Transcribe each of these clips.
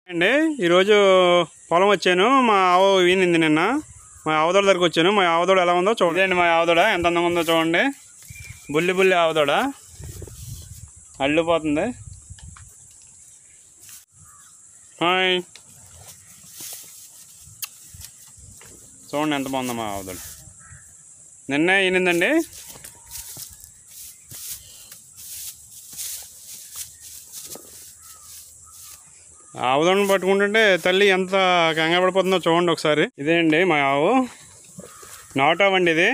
అండి ఈరోజు పొలం వచ్చాను మా ఆవు ఈనింది నిన్న మా ఆవుదోడ దగ్గరికి వచ్చాను మా ఆవుదోడ ఎలా ఉందో చూడండి మా ఆవుదోడ ఎంత అందంగా ఉందో చూడండి బుల్లి బుల్లి ఆవుదోడ అల్లిపోతుంది హాయ్ చూడండి ఎంత బాగుందో మా ఆవుదోడ నిన్న ఈనిందండి ఆవుదోడని పట్టుకుంటుంటే తల్లి ఎంత కంగారు పడిపోతుందో చూడండి ఒకసారి ఇదే అండి మా ఆవు నాట్ అవ్వండి ఇది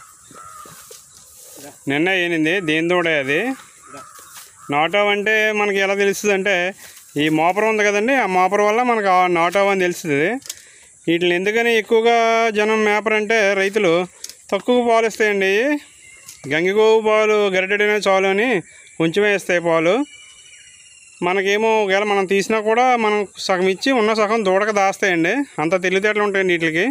నిన్న ఏనింది దేని దూడే అది నాట్ అవ్ అంటే మనకి ఎలా తెలుస్తుంది అంటే ఈ మోపరం ఉంది కదండి ఆ మోపరం వల్ల మనకు ఆ నాట్ అవ్ అని తెలుస్తుంది వీటిని ఎందుకని ఎక్కువగా జనం మేపరంటే రైతులు తక్కువ పాలు ఇస్తాయండి గంగిగోవు పాలు గరిటెడినా చాలు అని కొంచెమే ఇస్తాయి పాలు మనకేమో ఒకవేళ మనం తీసినా కూడా మనం సగం ఇచ్చి ఉన్న సగం దూడక దాస్తాయండి అంత తెలివితేటలు ఉంటాయండి వీటికి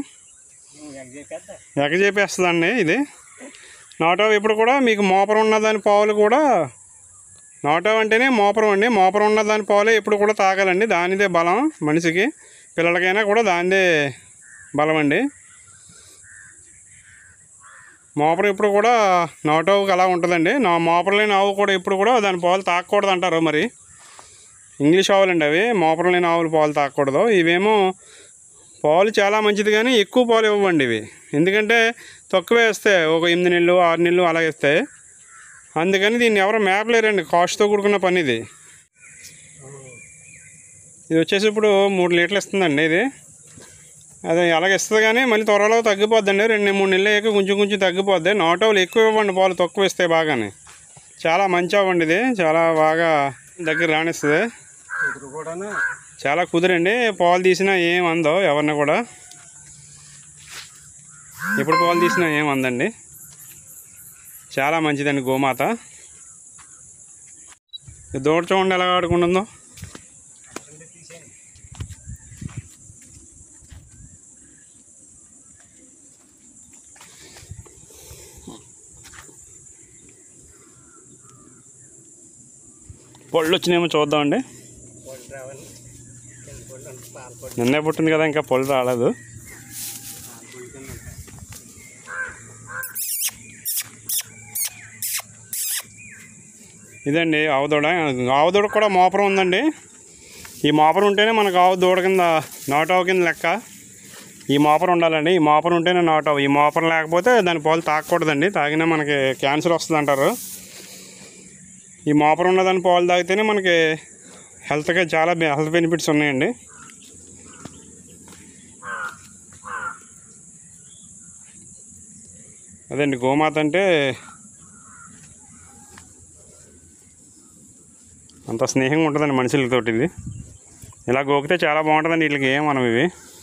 ఎగ చెప్పేస్తుందండి ఇది నాటో ఇప్పుడు కూడా మీకు మోపరం ఉన్న దాని పావులు కూడా నాటో అంటేనే మోపరం అండి మోపరం ఉన్న దాని పావులే ఎప్పుడు కూడా తాగాలండి దానిదే బలం మనిషికి పిల్లలకైనా కూడా దానిదే బలం అండి మోపరం ఇప్పుడు కూడా నాటోకి అలా ఉంటుందండి నా మోపరం లేని ఆవు కూడా ఇప్పుడు కూడా దాని పాలు తాగకూడదు అంటారు మరి ఇంగ్లీష్ ఆవులండి అవి మోపరం లేని ఆవులు పాలు తాగకూడదు ఇవేమో పాలు చాలా మంచిది కానీ ఎక్కువ పాలు ఇవ్వండి ఇవి ఎందుకంటే తక్కువే వేస్తాయి ఒక ఎనిమిది నెలలు ఆరు నెలలు అలా ఇస్తాయి అందుకని దీన్ని ఎవరు మేపలేరండి కాస్ట్తో కూడుకున్న పని ఇది ఇది వచ్చేసి ఇప్పుడు మూడు లీటర్లు ఇస్తుందండి ఇది అది అలాగే ఇస్తుంది కానీ మళ్ళీ త్వరలో తగ్గిపోద్దండి రెండు మూడు నెలలు అయ్యాక కొంచెం కొంచెం తగ్గిపోద్ది నాటోలు ఎక్కువ ఇవ్వండి పాలు తక్కువ ఇస్తాయి బాగానే చాలా మంచి అవ్వండి ఇది చాలా బాగా దగ్గర రాణిస్తుంది ఎదురు కూడాను చాలా కుదిరండి పాలు తీసినా ఏం అందో ఎవరిని కూడా ఎప్పుడు పాలు తీసినా ఏం అందండి చాలా మంచిదండి గోమాత ఈ దూడ చూడండి ఎలా ఆడుకుంటుందో పళ్ళు వచ్చినాయేమో చూద్దామండి పళ్ళు రావాలి కింద పళ్ళు అంటే పాల పళ్ళు నిన్నే పుట్టింది కదా ఇంకా పళ్ళు రాలేదు పాల పళ్ళు కింద ఉంటాయి. ఇదండి ఆవు దూడ ఆవు దూడ కూడా మోపరం ఉందండి ఈ మోపరం ఉంటేనే మనకు ఆవు దూడ కింద నాటావు కింద లెక్క ఈ మోపరం ఉండాలండి ఈ మోపరం ఉంటేనే నాటావు ఈ మోపరం లేకపోతే దాని పాలు తాగకూడదండి తాగినా మనకి క్యాన్సర్ వస్తుంది అంటారు ఈ మోపరం ఉన్న దాని పాలు తాగితేనే మనకి హెల్త్గా చాలా బె- హెల్త్ బెనిఫిట్స్ ఉన్నాయండి అదండి గోమాత అంటే అంత స్నేహంగా ఉంటుందండి మనుషులతోటి ఇది ఇలా గోకితే చాలా బాగుంటుందండి వీటికి ఏం మనం ఇవి